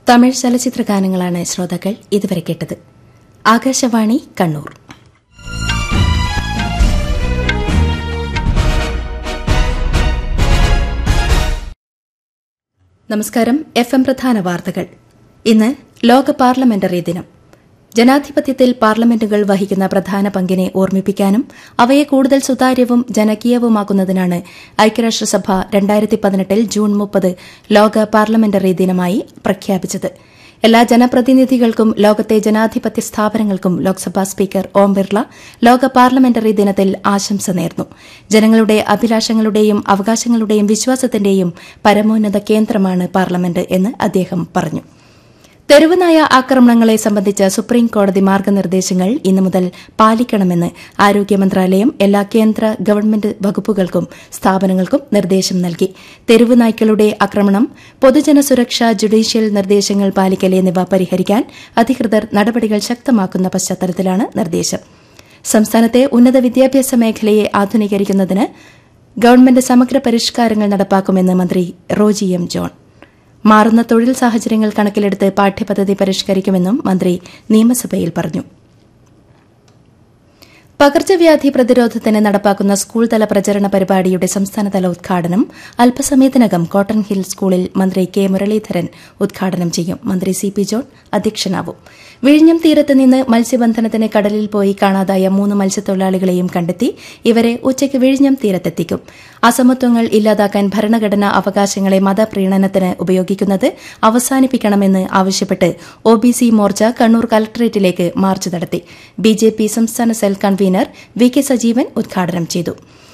തമിഴ് ചലച്ചിത്ര ഗാനങ്ങളാണ് ശ്രോതാക്കൾ ഇതുവരെ കേട്ടത് ആകാശവാണി കണ്ണൂർ നമസ്കാരം എഫ് എം പ്രധാന വാർത്തകൾ ഇന്ന് ലോക പാർലമെന്ററി ദിനം ജനാധിപത്യത്തിൽ പാർലമെന്റുകൾ വഹിക്കുന്ന പ്രധാന പങ്കിനെ ഓർമ്മിപ്പിക്കാനും അവയെ കൂടുതൽ സുതാര്യവും ജനകീയവുമാക്കുന്നതിനാണ് ഐക്യരാഷ്ട്രസഭ രണ്ടായിരത്തി പതിനെട്ടിൽ ജൂൺ മുപ്പത് ലോക പാർലമെന്ററി ദിനമായി പ്രഖ്യാപിച്ചത് എല്ലാ ജനപ്രതിനിധികൾക്കും ലോകത്തെ ജനാധിപത്യ സ്ഥാപനങ്ങൾക്കും ലോക്സഭാ സ്പീക്കർ ഓം ബിർള ലോക പാർലമെന്ററി ദിനത്തിൽ ആശംസ നേർന്നു ജനങ്ങളുടെ അഭിലാഷങ്ങളുടെയും അവകാശങ്ങളുടെയും വിശ്വാസത്തിന്റെയും പരമോന്നത കേന്ദ്രമാണ് പാർലമെന്റ് എന്ന് അദ്ദേഹം പറഞ്ഞു തെരുവുനായ ആക്രമണങ്ങളെ സംബന്ധിച്ച് സുപ്രീം കോടതി മാർഗനിർദ്ദേശങ്ങൾ ഇന്നു മുതൽ പാലിക്കണമെന്ന് ആരോഗ്യ മന്ത്രാലയം എല്ലാ കേന്ദ്ര ഗവൺമെന്റ് വകുപ്പുകൾക്കും സ്ഥാപനങ്ങൾക്കും നിർദ്ദേശം നൽകി തെരുവുനായ്ക്കളുടെ ആക്രമണം പൊതുജന സുരക്ഷ ജുഡീഷ്യൽ നിർദ്ദേശങ്ങൾ പാലിക്കൽ എന്നിവ പരിഹരിക്കാൻ അധികൃതർ നടപടികൾ ശക്തമാക്കുന്ന പശ്ചാത്തലത്തിലാണ് നിർദ്ദേശം സംസ്ഥാനത്തെ ഉന്നത വിദ്യാഭ്യാസ മേഖലയെ ആധുനീകരിക്കുന്നതിന് ഗവൺമെന്റ് സമഗ്ര പരിഷ്കാരങ്ങൾ നടപ്പാക്കുമെന്ന് മന്ത്രി റോജി എം ജോൺ മാറുന്ന തൊഴിൽ സാഹചര്യങ്ങൾ കണക്കിലെടുത്ത് പാഠ്യപദ്ധതി പരിഷ്കരിക്കുമെന്നും മന്ത്രി നിയമസഭയിൽ പറഞ്ഞു പകർച്ചവ്യാധി പ്രതിരോധത്തിന് നടപ്പാക്കുന്ന സ്കൂൾ തല പ്രചരണ പരിപാടിയുടെ സംസ്ഥാനതല ഉദ്ഘാടനം അല്പസമയത്തിനകം കോട്ടൺ ഹിൽ സ്കൂളിൽ മന്ത്രി കെ മുരളീധരൻ ഉദ്ഘാടനം ചെയ്യും മന്ത്രി സി പി ജോൺ അധ്യക്ഷനാവും വിഴിഞ്ഞം തീരത്ത് നിന്ന് മത്സ്യബന്ധനത്തിന് കടലിൽ പോയി കാണാതായ മൂന്ന് മത്സ്യത്തൊഴിലാളികളെയും കണ്ടെത്തി ഇവരെ ഉച്ചയ്ക്ക് വിഴിഞ്ഞം തീരത്തെത്തിക്കും അസമത്വങ്ങൾ ഇല്ലാതാക്കാൻ ഭരണഘടനാ അവകാശങ്ങളെ മതപ്രീണനത്തിന് ഉപയോഗിക്കുന്നത് അവസാനിപ്പിക്കണമെന്ന് ആവശ്യപ്പെട്ട് ഒബിസി മോർച്ച കണ്ണൂർ കലക്ടറേറ്റിലേക്ക് മാർച്ച് നടത്തി ബിജെപി സംസ്ഥാന cell convener V K Sajeevan ഉദ്ഘാടനം ചെയ്തു